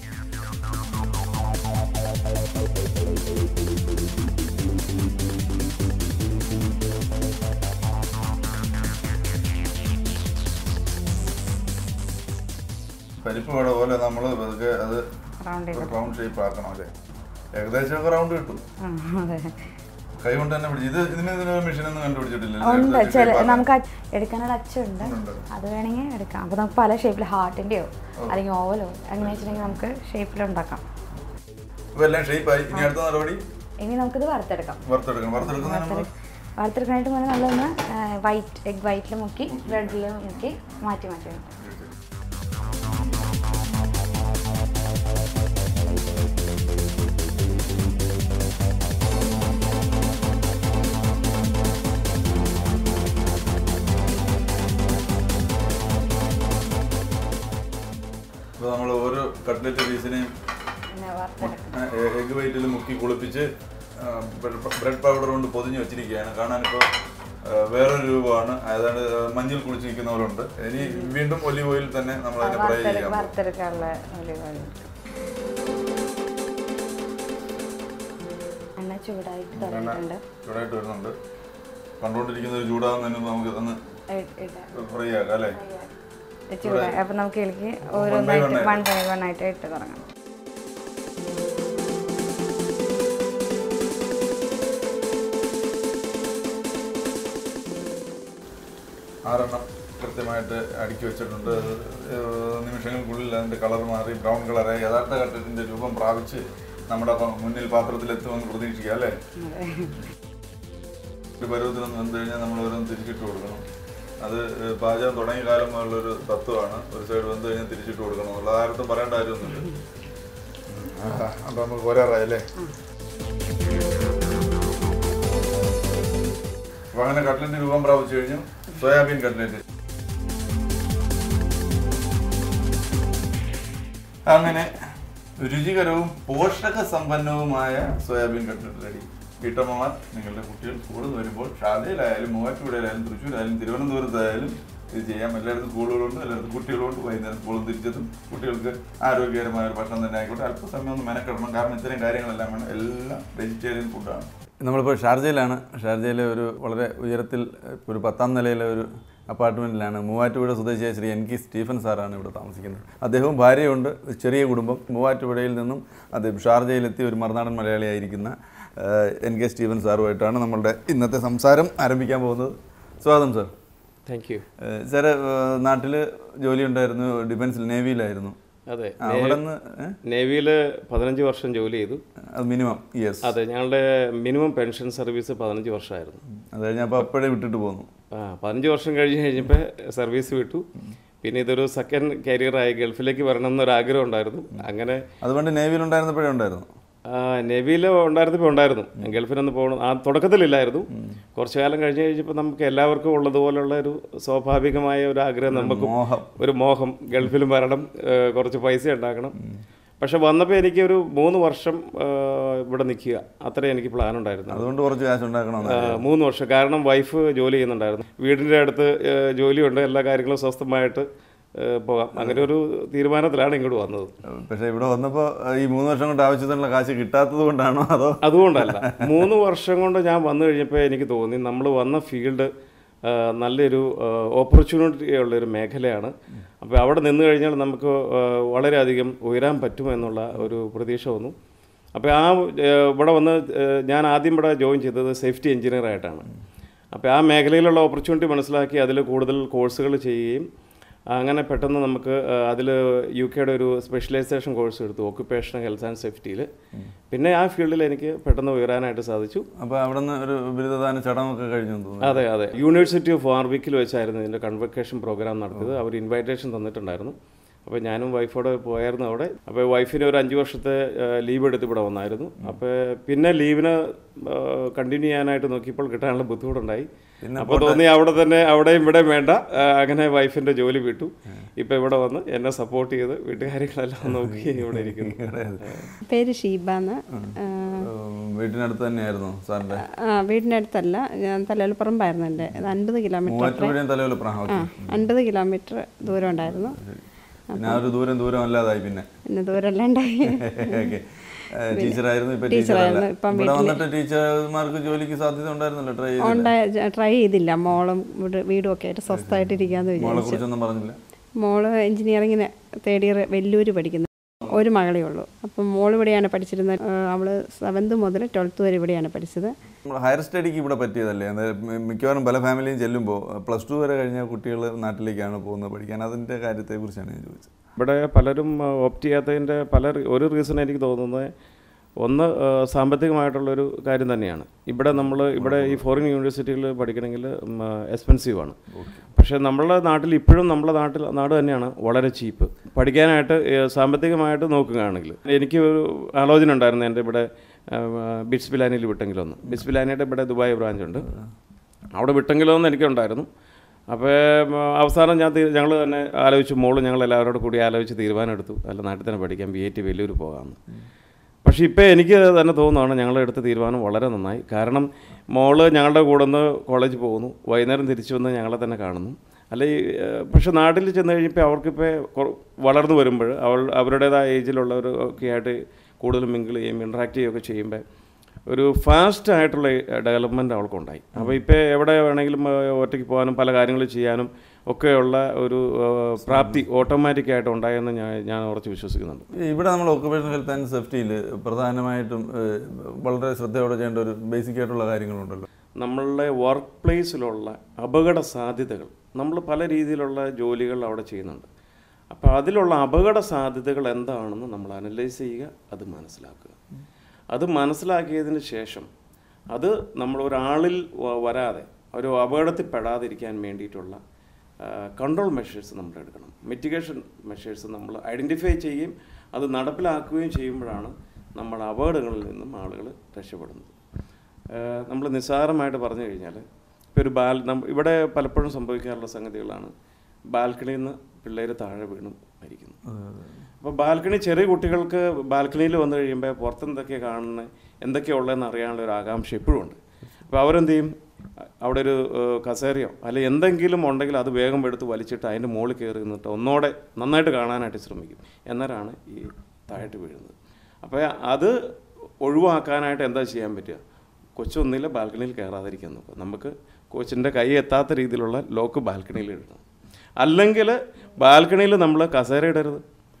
പരിപ്പ് വട പോലെ നമ്മൾ പതുക്കെ അത് റൗണ്ട് ചെയ്ത് റൗണ്ട് ഷേപ്പ് ആക്കണം അല്ലേ ഏകദേശം ഒക്കെ റൗണ്ട് കിട്ടും ആ, അതെ കൈ കൊണ്ട് തന്നെ പിടിച്ച് ഇത് ഇതിന് ഇതിന് മെഷീൻ ഒന്നും കണ്ടുപിടിച്ചിട്ടില്ല ഉണ്ട് ചില നമുക്ക് അ- എടുക്കാനുള്ള അച്ചുണ്ട് ഉണ്ട്. അത് വേണമെങ്കിൽ എടുക്കാം അപ്പോൾ നമുക്ക് പല ഷേപ്പിൽ ഹാർട്ടിൻ്റെയോ അല്ലെങ്കിൽ ഓവലോ അങ്ങനെ വെച്ചിട്ടുണ്ടെങ്കിൽ നമുക്ക് ഷേപ്പിൽ ഉണ്ടാക്കാം ഇപ്പൊ എല്ലാം ഷേപ്പായി ഇനി അടുത്ത നടപടി ഇനി നമുക്കിത് വറുത്തെടുക്കാം വറുത്തെടുക്കണം വറുത്തെടുക്കുന്നതിന് മുമ്പ് വറുത്തെടുക്കാനായിട്ട് മുന്നേ നല്ലൊന്ന് വൈറ്റ് എഗ് വൈറ്റിൽ മുക്കി ബ്രെഡിൽ മുക്കി മാറ്റി മാറ്റി വെക്കും. ഇപ്പൊ നമ്മൾ ഓരോ കട്ട്ലറ്റ് പീസിനെയും പിന്നെ വറുത്തെടുക്കാം എഗ് വൈറ്റിൽ മുക്കി കുളിപ്പിച്ച് ബ്രെഡ് പൗഡർ കൊണ്ട് പൊതിഞ്ഞ് വെച്ചിരിക്കുകയാണ് കാണാനിപ്പോൾ വേറൊരു രൂപമാണ് അതായത് മഞ്ഞൾ കുളിച്ച് നിൽക്കുന്നവരുണ്ട് ഇനി വീണ്ടും ഒലിവ് ഓയിൽ തന്നെ നമ്മൾ അതിനെ ഫ്രൈ വറുത്തെടു- ചെയ്യാം വറുത്തെടുക്കാനുള്ള ഒരു വഴി എണ്ണ ചൂടായിട്ട് തുടങ്ങിയിട്ടുണ്ട് ചൂടായിട്ട് വരുന്നുണ്ട് കണ്ടുകൊണ്ടിരിക്കുന്ന ഒരു ചൂടാകുന്നതിന് മുമ്പ് നമുക്ക് ഒന്ന് ഇ- ഇടാം. ഫ്രൈ ആക്കാം അല്ലേ ചൂടായി അപ്പം നമുക്ക് ഇതിലേക്ക് by ഓരോന്നായിട്ട് one വൺ ബൈ വൺ ആയിട്ട് ഇട്ട് തുടങ്ങാം ആറെണ്ണം കൃത്യമായിട്ട് അടുക്കി വെച്ചിട്ടുണ്ട് അത് ഏഹ് നിമിഷങ്ങൾക്കുള്ളിൽ അതിൻ്റെ കളർ മാറി ബ്രൗൺ കളറായി യഥാർത്ഥ കട്ടത്തിൻ്റെ രൂപം പ്രാപിച്ച് നമ്മുടെ പ- മുന്നിൽ പാത്രത്തിലെത്തുമെന്ന് പ്രതീക്ഷിക്കുക അല്ലേ ഒരു പരുവത്തിനൊന്ന് വന്നു കഴിഞ്ഞാൽ നമ്മൾ ഓരോന്ന് തിരിച്ചിട്ട് കൊടുക്കണം അത് ഏഹ് പാചകം തുടങ്ങിയ കാലം മുതലുള്ളൊരു തത്വമാണ് ഒരു സൈഡ് വന്നു കഴിഞ്ഞാൽ തിരിച്ചിട്ട് കൊടുക്കണം എന്നുള്ളത് ആർക്കും പറയേണ്ട കാര്യമൊന്നുമില്ല അപ്പം നമുക്ക് പോരാറായി അല്ലേ അപ്പൊ അങ്ങനെ കട്ട്ലറ്റ് രൂപം പ്രാപിച്ചു കഴിഞ്ഞു സോയാബീൻ കട്ട്ലറ്റ് അങ്ങനെ രുചികരവും പോഷക സമ്പന്നവുമായ സോയാബീൻ കട്ട്ലറ്റ് റെഡി വീട്ടമ്മമാർ നിങ്ങളുടെ കുട്ടികൾ സ്കൂളിൽ നിന്ന് വരുമ്പോൾ ഷാലയിലായാലും മൂവാറ്റുപുഴയിലായാലും തൃശ്ശൂരായാലും തിരുവനന്തപുരത്തായാലും ഇത് ചെയ്യാം എല്ലായിടത്തും സ്കൂളുകളുണ്ട് എല്ലായിടത്തും കുട്ടികളുണ്ട് വൈകുന്നേരം സ്കൂളിൽ തിരിച്ചെത്തും കുട്ടികൾക്ക് ആരോഗ്യകരമായ ഒരു ഭക്ഷണം തന്നെ ആയിക്കോട്ടെ അല്പസമയം ഒന്ന് മെനക്കെടണം കാരണം ഇത്രയും കാര്യങ്ങളെല്ലാം വേണം എല്ലാം വെജിറ്റേറിയൻ ഫുഡാണ് നമ്മളിപ്പോൾ ഷാർജയിലാണ് ഷാർജയിലെ ഒരു വളരെ ഉയരത്തിൽ ഇപ്പൊ ഒരു പത്താം നിലയിലെ ഒരു അപ്പാർട്ട്മെൻറ്റിലാണ് മൂവാറ്റുപുഴ സ്വദേശിയായ ശ്രീ എൻ കെ സ്റ്റീഫൻ സാറാണ് ഇവിടെ താമസിക്കുന്നത് അദ്ദേഹവും ഭാര്യയുണ്ട് ഒരു ചെറിയ കുടുംബം മൂവാറ്റുപുഴയിൽ നിന്നും അദ്ദേഹം ഷാർജയിലെത്തി ഒരു മറുനാടൻ മലയാളിയായിരിക്കുന്ന ഏഹ്, എൻ കെ സ്റ്റീഫൻ സാറുമായിട്ടാണ് നമ്മളുടെ ഇന്നത്തെ സംസാരം ആരംഭിക്കാൻ പോകുന്നത് സ്വാഗതം സാർ താങ്ക് യു ഏഹ്, സാറ് നാട്ടിൽ ജോലി ഉണ്ടായിരുന്നു ഡിഫൻസിൽ നേവിയിലായിരുന്നു അതെ ആ, അവിടെ നിന്ന് നേവിയിൽ പതിനഞ്ച് വർഷം ജോലി ചെയ്തു അത് മിനിമം യെസ് അതെ ഞങ്ങളുടെ മിനിമം പെൻഷൻ സർവീസ് പതിനഞ്ച് വർഷമായിരുന്നു അത് കഴിഞ്ഞപ്പോൾ അപ്പോഴേ വിട്ടിട്ട് പോന്നു ആ പതിനഞ്ച് വർഷം കഴിഞ്ഞ് കഴിഞ്ഞപ്പോൾ സർവീസ് വിട്ടു പിന്നെ ഇതൊരു സെക്കൻഡ് കരിയറായി ഗൾഫിലേക്ക് വരണം എന്നൊരു ആഗ്രഹം ഉണ്ടായിരുന്നു അങ്ങനെ അതുകൊണ്ട് നേവിയിൽ ഉണ്ടായിരുന്നപ്പോഴേ ഉണ്ടായിരുന്നു നേവിയിൽ ഉണ്ടായിരുന്നപ്പോൾ ഉണ്ടായിരുന്നു ഗൾഫിനൊന്ന് പോകണം ആ തുടക്കത്തിലില്ലായിരുന്നു കുറച്ചു കാലം കഴിഞ്ഞ് കഴിഞ്ഞപ്പോൾ നമുക്ക് എല്ലാവർക്കും ഉള്ളതുപോലുള്ള ഒരു സ്വാഭാവികമായ ഒരു ആഗ്രഹം നമുക്ക് മോഹം ഒരു മോഹം ഗൾഫിലും വരണം ഏഹ് കുറച്ച് പൈസ ഉണ്ടാക്കണം പക്ഷെ വന്നപ്പോൾ എനിക്ക് ഒരു മൂന്ന് വർഷം ഏഹ് ഇവിടെ നിൽക്കുക അത്രേ എനിക്ക് പ്ലാൻ ഉണ്ടായിരുന്നു അതുകൊണ്ട് കുറച്ച് കാശ് ഉണ്ടാക്കണമെന്ന് ആ, മൂന്ന് വർഷം കാരണം വൈഫ് ജോലി ചെയ്യുന്നുണ്ടായിരുന്നു വീടിൻ്റെ അടുത്ത് ഏഹ് ജോലിയുണ്ട് എല്ലാ കാര്യങ്ങളും സ്വസ്ഥമായിട്ട് ഏഹ് പോകാം അങ്ങനെ ഒരു തീരുമാനത്തിലാണ് ഇങ്ങോട്ട് വന്നത് പക്ഷേ ഇവിടെ വന്നപ്പോൾ ഈ മൂന്ന് വർഷം കൊണ്ട് ആവശ്യത്തിനുള്ള കാശ് കിട്ടാത്തത് കൊണ്ടാണോ അതോ അതുകൊണ്ടല്ല മൂന്ന് വർഷം കൊണ്ട് ഞാൻ വന്നു കഴിഞ്ഞപ്പോൾ എനിക്ക് തോന്നി നമ്മൾ വന്ന ഫീൽഡ് നല്ലൊരു ഓപ്പർച്യൂണിറ്റി ഉള്ളൊരു മേഖലയാണ് അപ്പോൾ അവിടെ നിന്ന് കഴിഞ്ഞാൽ നമുക്ക് ആ, വളരെയധികം ഉയരാൻ പറ്റുമെന്നുള്ള ഒരു പ്രതീക്ഷ വന്നു അപ്പോൾ ആ ആ, ഇവിടെ വന്ന് ആ, ഞാൻ ആദ്യം ഇവിടെ ജോയിൻ ചെയ്തത് സേഫ്റ്റി എഞ്ചിനീയർ ആയിട്ടാണ് അപ്പോൾ ആ മേഖലയിലുള്ള ഓപ്പർച്യൂണിറ്റി മനസ്സിലാക്കി അതിൽ കൂടുതൽ കോഴ്സുകൾ ചെയ്യുകയും അങ്ങനെ പെട്ടെന്ന് നമുക്ക് അതിൽ യു കെയുടെ ഒരു സ്പെഷ്യലൈസേഷൻ കോഴ്സ് എടുത്തു ഓക്കുപ്പേഷണൽ ഹെൽത്ത് ആൻഡ് സേഫ്റ്റിയിൽ പിന്നെ ആ ഫീൽഡിൽ എനിക്ക് പെട്ടെന്ന് ഉയരാനായിട്ട് സാധിച്ചു അപ്പോൾ അവിടെ നിന്ന് ഒരു ബിരുദദാന ചടങ്ങൊക്കെ കഴിഞ്ഞു എന്ന് തോന്നുന്നു അതെ അതെ യൂണിവേഴ്സിറ്റി ഓഫ് വാർവിക്കിൽ വെച്ചായിരുന്നു ഇതിൻ്റെ കൺവക്കേഷൻ പ്രോഗ്രാം നടത്തിയത് അവർ ഇൻവൈറ്റേഷൻ തന്നിട്ടുണ്ടായിരുന്നു അപ്പോൾ ഞാനും വൈഫോടെ പോയായിരുന്നു അവിടെ അപ്പോൾ വൈഫിന് ഒരു അഞ്ച് വർഷത്തെ ലീവ് എടുത്ത് ഇവിടെ വന്നായിരുന്നു അപ്പോൾ പിന്നെ ലീവിന് കണ്ടിന്യൂ ചെയ്യാനായിട്ട് നോക്കിയപ്പോൾ കിട്ടാനുള്ള ബുദ്ധിമുട്ടുണ്ടായി അപ്പോൾ തോന്നി അവിടെ തന്നെ അവിടെയും ഇവിടെയും വേണ്ട ആ, അങ്ങനെ വൈഫിൻ്റെ ജോലി വിട്ടു ഇപ്പോൾ ഇവിടെ വന്ന് എന്നെ സപ്പോർട്ട് ചെയ്ത് വീട്ടുകാര്യങ്ങളെല്ലാം നോക്കി ഇവിടെ ഇരിക്കുന്നു പേര് ഷീബാന്ന് ഉം, വീട്ടിനടുത്ത് തന്നെയായിരുന്നു സാറിൻ്റെ ആ വീടിനടുത്തല്ല ഞാൻ തലയോലപ്പറമ്പായിരുന്നു എൻ്റെ അത് അൻപത് കിലോമീറ്റർ മൂവാറ്റുപുഴയും തലവല്ല പ്രാഹം ആ അൻപത് കിലോമീറ്റർ ദൂരം ഉണ്ടായിരുന്നു പിന്നെ ആ ഒരു ദൂരം ദൂരം അല്ലാതായി പിന്നെ പിന്നെ ദൂരമെല്ലാം ഉണ്ടായി ഓക്കെ ടീച്ചറായിരുന്നു ഇപ്പൊ ടീച്ചറായിരുന്നു. ടീച്ചറല്ല ഇപ്പം ഇവിടെ വന്നിട്ട് ടീച്ചർമാർക്ക് ജോലിക്ക് സാധ്യത ഉണ്ടായിരുന്നല്ലോ ട്രൈ ചെയ്ത് ഉണ്ടായ ട്രൈ ചെയ്തില്ല മോളും വീട് വീടും ഒക്കെ ആയിട്ട് സ്വസ്ഥമായിട്ട് ഇരിക്കാന്ന് മോളെ വിചാരിച്ചു കുറിച്ചൊന്നും പറഞ്ഞില്ല മോള് എഞ്ചിനീയറിങ്ങിന് തേർഡ് ഇയർ വെല്ലൂര് പഠിക്കുന്നു ഒരു മകളേ ഉള്ളൂ അപ്പം മോൾ ഇവിടെയാണ് പഠിച്ചിരുന്നത് ആ, അവള് സെവൻത്ത് മുതൽ ട്വൽത്ത് വരെ ഇവിടെയാണ് പഠിച്ചത് നമ്മൾ ഹയർ സ്റ്റഡിക്ക് ഇവിടെ പറ്റിയതല്ലേ അതായത് മി- മിക്കവാറും പല ഫാമിലിയും ചെല്ലുമ്പോൾ പ്ലസ് ടു വരെ കഴിഞ്ഞ കുട്ടികൾ നാട്ടിലേക്കാണ് പോകുന്നത് പഠിക്കാൻ അതിൻ്റെ കാര്യത്തെക്കുറിച്ചാണ് ഞാൻ ചോദിച്ചത് ഇവിടെ പലരും ഓപ്റ്റ് ചെയ്യാത്തതിൻ്റെ പല റീ- ഒരു റീസൺ എനിക്ക് തോന്നുന്നത് ഒന്ന് ആ, സാമ്പത്തികമായിട്ടുള്ളൊരു കാര്യം തന്നെയാണ് ഇവിടെ നമ്മൾ ഇവിടെ ഈ ഫോറിൻ യൂണിവേഴ്സിറ്റികളിൽ പഠിക്കണമെങ്കിൽ എക്സ്പെൻസീവ് ആണ് പക്ഷേ നമ്മളുടെ നാട്ടിൽ ഇപ്പോഴും നമ്മളെ നാട്ടിൽ നാട് തന്നെയാണ് വളരെ ചീപ്പ് പഠിക്കാനായിട്ട് ഏ, സാമ്പത്തികമായിട്ട് നോക്കുകയാണെങ്കിൽ എനിക്ക് ഒരു ആലോചന ഉണ്ടായിരുന്നു എൻ്റെ ഇവിടെ ആ, ബിറ്റ്സ് ബിലാനിയിൽ വിട്ടെങ്കിലൊന്ന് ബിറ്റ്സ് ബിലാനിയുടെ ഇവിടെ ദുബായ് ബ്രാഞ്ച് ഉണ്ട് അവിടെ വിട്ടെങ്കിലോ എന്ന് എനിക്കുണ്ടായിരുന്നു അപ്പോൾ അവസാനം ഞാൻ ഞങ്ങൾ തന്നെ ആലോചിച്ചു മോള് ഞങ്ങൾ എല്ലാവരോടും കൂടി ആലോചിച്ച് തീരുമാനം എടുത്തു അല്ല നാട്ടിൽ തന്നെ പഠിക്കാം ബി ഐ ടി വെല്ലൂർ പോകാമെന്ന് പക്ഷേ ഇപ്പോൾ എനിക്ക് തന്നെ തോന്നുന്നതാണ് ഞങ്ങൾ എടുത്ത തീരുമാനം വളരെ നന്നായി കാരണം മോള് ഞങ്ങളുടെ കൂടെ നിന്ന് കോളേജിൽ പോകുന്നു വൈകുന്നേരം തിരിച്ചു വന്ന് ഞങ്ങളെ തന്നെ കാണുന്നു അല്ലെ പക്ഷെ നാട്ടിൽ ചെന്ന് കഴിഞ്ഞപ്പോൾ അവർക്കിപ്പോൾ കൊ- വളർന്നു വരുമ്പോൾ അവൾ അവരുടേതായ ഏജിലുള്ളവർ ഒക്കെ ആയിട്ട് കൂടുതൽ മിങ്കിൾ ചെയ്യും ഇൻട്രാക്ട് ചെയ്യുകയൊക്കെ ചെയ്യുമ്പോൾ ഒരു ഫാസ്റ്റ് ആയിട്ടുള്ള ഡെവലപ്മെൻറ്റ് അവൾക്കുണ്ടായി അപ്പോൾ ഇപ്പോൾ എവിടെ വേണമെങ്കിലും ആ, ഒറ്റയ്ക്ക് പോകാനും പല കാര്യങ്ങൾ ചെയ്യാനും ഒക്കെയുള്ള ഒരു ആ, പ്രാപ്തി ഓട്ടോമാറ്റിക്കായിട്ട് ഉണ്ടായെന്ന് ഞാൻ ഞാൻ ഉറച്ച് വിശ്വസിക്കുന്നുണ്ട് ഇവിടെ നമ്മൾ ഓക്കുപേഷണൽ ഹെൽത്ത് ആൻഡ് സേഫ്റ്റിയിൽ പ്രധാനമായിട്ടും ഏഹ്, വളരെ ശ്രദ്ധയോടെ ചെയ്യേണ്ട ഒരു ബേസിക് ആയിട്ടുള്ള കാര്യങ്ങളുണ്ടല്ലോ നമ്മളുടെ വർക്ക് പ്ലേസിലുള്ള അപകട സാധ്യതകൾ നമ്മൾ പല രീതിയിലുള്ള ജോലികൾ അവിടെ ചെയ്യുന്നുണ്ട് അപ്പോൾ അതിലുള്ള അപകട സാധ്യതകൾ എന്താണെന്ന് നമ്മൾ അനലൈസ് ചെയ്യുക അത് മനസ്സിലാക്കുക അത് മനസ്സിലാക്കിയതിന് ശേഷം അത് നമ്മൾ ഒരാളിൽ വ- വരാതെ ഒരു അപകടത്തിൽ പെടാതിരിക്കാൻ വേണ്ടിയിട്ടുള്ള കൺട്രോൾ മെഷേഴ്സ് നമ്മൾ എടുക്കണം മിറ്റിഗേഷൻ മെഷേഴ്സ് നമ്മൾ ഐഡൻറ്റിഫൈ ചെയ്യുകയും അത് നടപ്പിലാക്കുകയും ചെയ്യുമ്പോഴാണ് നമ്മൾ അപകടങ്ങളിൽ നിന്നും ആളുകൾ രക്ഷപ്പെടുന്നത് നമ്മൾ നിസ്സാരമായിട്ട് പറഞ്ഞു കഴിഞ്ഞാൽ ഇപ്പോൾ ഒരു ബാൽ നമ്മ ഇവിടെ പലപ്പോഴും സംഭവിക്കാറുള്ള സംഗതികളാണ് ബാൽക്കണിയിൽ നിന്ന് പിള്ളേർ താഴെ വീണു മരിക്കുന്നു അപ്പോൾ ബാൽക്കണി ചെറിയ കുട്ടികൾക്ക് ബാൽക്കണിയിൽ വന്നു കഴിയുമ്പോൾ പുറത്ത് എന്തൊക്കെയാണ് കാണുന്നത് എന്തൊക്കെയാണ് ഉള്ളതെന്ന് അറിയാനുള്ള ഒരു ആകാംക്ഷ എപ്പോഴും ഉണ്ട് അപ്പോൾ അവരെന്ത് ചെയ്യും അ- അവിടെ ഒരു ഏഹ്, കസേരയോ അല്ലെ എന്തെങ്കിലും ഉണ്ടെങ്കിൽ അത് വേഗം എടുത്ത് വലിച്ചിട്ട് അതിൻ്റെ മുകളിൽ കയറി നിന്നിട്ട് ഒന്നോടെ നന്നായിട്ട് കാണാനായിട്ട് ശ്രമിക്കും എന്നാലാണ് ഈ താഴോട്ട് വീഴുന്നത് അപ്പോൾ അത് ഒഴിവാക്കാനായിട്ട് എന്താ ചെയ്യാൻ പറ്റുക കൊച്ചൊന്നില്ല ബാൽക്കണിയിൽ കയറാതിരിക്കാൻ നോക്കുക നമുക്ക് കൊച്ചിൻ്റെ കൈ എത്താത്ത രീതിയിലുള്ള ലോക്ക് ബാൽക്കണിയിൽ ഇടണം അല്ലെങ്കിൽ ബാൽക്കണിയിൽ നമ്മൾ കസേര ഇടരുത്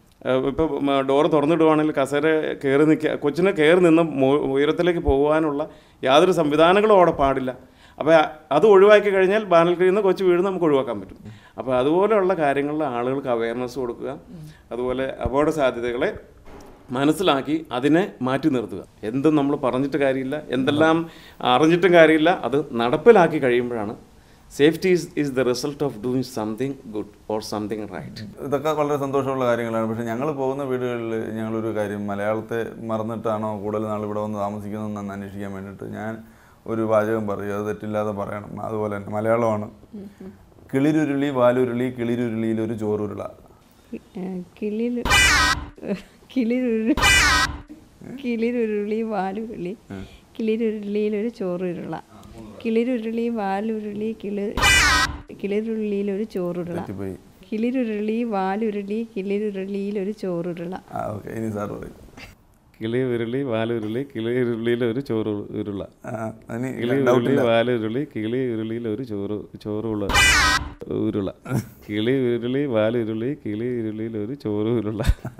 ഇപ്പോൾ ഡോർ തുറന്നിടുവാണെങ്കിൽ കസേര കയറി നിൽക്കുക കൊച്ചിനെ കയറി നിന്ന് മു- ഉയരത്തിലേക്ക് പോകുവാനുള്ള യാതൊരു സംവിധാനങ്ങളും അവിടെ പാടില്ല അപ്പോൾ അത് ഒഴിവാക്കി കഴിഞ്ഞാൽ ബാൽക്കണിയിൽ നിന്ന് കൊച്ചു വീട് നമുക്ക് ഒഴിവാക്കാൻ പറ്റും അപ്പോൾ അതുപോലെയുള്ള കാര്യങ്ങളിൽ ആളുകൾക്ക് അവയർനെസ് കൊടുക്കുക അതുപോലെ അപകട സാധ്യതകളെ മനസ്സിലാക്കി അതിനെ മാറ്റി നിർത്തുക എന്തും നമ്മൾ പറഞ്ഞിട്ട് കാര്യമില്ല എന്തെല്ലാം അറിഞ്ഞിട്ടും കാര്യമില്ല അത് നടപ്പിലാക്കി കഴിയുമ്പോഴാണ് safety is is the result of doing something good or something right ഇതൊക്കെ വളരെ സന്തോഷമുള്ള കാര്യങ്ങളാണ് പക്ഷേ ഞങ്ങൾ പോകുന്ന വീടുകളിൽ ഞങ്ങളൊരു കാര്യം മലയാളത്തെ മറന്നിട്ടാണോ കൂടുതൽ നാൾ ഇവിടെ വന്ന് താമസിക്കുന്നതെന്ന് അന്വേഷിക്കാൻ വേണ്ടിയിട്ട് ഞാൻ ഒരു വാചകം പറയും അത് തെറ്റില്ലാതെ പറയണം അതുപോലെ തന്നെ മലയാളമാണ് കിളിരുരുളി വാലുരുളി കിളിരുരുളിയിൽ ഒരു ചോറുരുള കിളിയിൽ കിളിരുരുളി കിളിരുരുളി വാലുരുളി കിളിരുരുളിയിലൊരു ചോറുരുള കിളിരുരുളി വാലുരുളി കിളി കിളിരുള്ളിയിലൊരു ചോറുരുള തെറ്റിപ്പോയി കിളിരുരുളി വാലുരുളി കിളിരുരുളിയിലൊരു ചോറുരുള ആ ഓക്കെ ഇനി സാർ പറയും കിളി ഉരുളി വാലുരുളി കിളി ഉരുളിയിൽ ഒരു ചോറ് ഉരുള ആ, അതിന് കിളി doubt ഉരുളി ഇല്ല. വാലുരുളി കിളി ഉരുളിയിൽ ഒരു ചോറ് ചോറ് ഉള്ള ഉരുള കിളി ഉരുളി വാലുരുളി കിളി ഉരുളിയിൽ ഒരു ചോറ് ഉരുള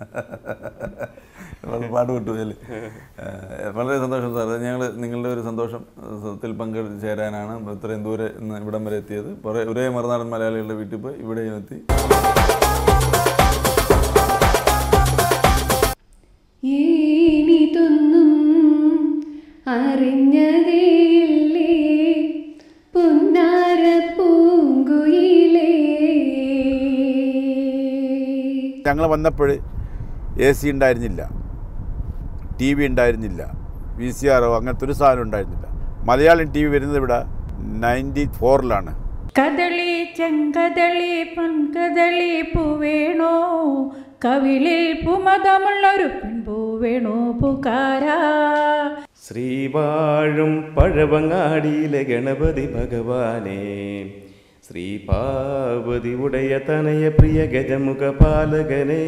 വളരെ പാടുപെട്ടു അല്ലേ ഏഹ് വളരെ സന്തോഷം സാർ ഞങ്ങൾ നിങ്ങളുടെ ഒരു സന്തോഷം ത്തിൽ പങ്കുചേരാനാണ് ഇത്രയും ദൂരെ ഇന്ന് ഇവിടം വരെ എത്തിയത് കുറേ ഒരേ മറുനാടൻ മലയാളികളുടെ വീട്ടിൽ പോയി ഇവിടെയും എത്തി ഏനിതൊന്നും അറിഞ്ഞതേയില്ലേ പുന്നാര പൂങ്കുയിലേ ഞങ്ങൾ വന്നപ്പോൾ എ സി ഉണ്ടായിരുന്നില്ല ടി വി ഉണ്ടായിരുന്നില്ല വി സി ആറോ അങ്ങനത്തെ ഒരു സാധനം ഉണ്ടായിരുന്നില്ല മലയാളം ടി വി വരുന്നത് ഇവിടെ നയൻറ്റി ഫോറിലാണ് കദളി ചെങ്കദളി പൊൻകദളി പൂവേണോ കവിളിൽ പുമതമുള്ളൊരു പെൺപൂവേണോ പുകാരാ ശ്രീവാഴും പഴവങ്ങാടിയിലെ ഗണപതി ഭഗവാനെ ശ്രീപാർവതി ഉടയ തനയ പ്രിയ ഗജമുഖ പാലകനെ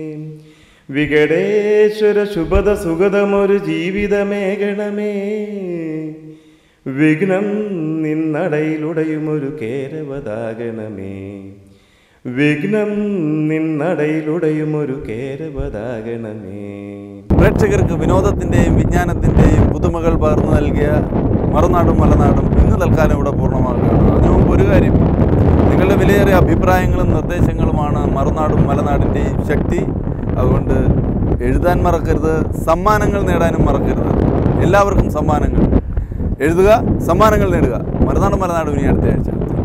വികടേശ്വര ശുഭത സുഗതമൊരു ജീവിതമേകണമേ വിഘ്നം നിന്നടയിലുടയുമൊരു കേരവതാകണമേ വിഘ്നം നിന്നടയിലുടയുമൊരു കേരവതാകണമേ പ്രേക്ഷകർക്ക് വിനോദത്തിൻ്റെയും വിജ്ഞാനത്തിൻ്റെയും പുതുമകൾ പകർന്നു നൽകിയ മറുനാടും മലനാടും ഇന്ന് തൽക്കാലം ഇവിടെ പൂർണ്ണമാക്കുകയാണ് അതിനു മുമ്പ് ഒരു കാര്യം നിങ്ങളുടെ വിലയേറിയ അഭിപ്രായങ്ങളും നിർദ്ദേശങ്ങളുമാണ് മറുനാടും മലനാടിൻ്റെയും ശക്തി അതുകൊണ്ട് എഴുതാൻ മറക്കരുത് സമ്മാനങ്ങൾ നേടാനും മറക്കരുത് എല്ലാവർക്കും സമ്മാനങ്ങൾ എഴുതുക സമ്മാനങ്ങൾ നേടുക മറുനാടും മലനാടും ഇനി അടുത്ത ആഴ്ച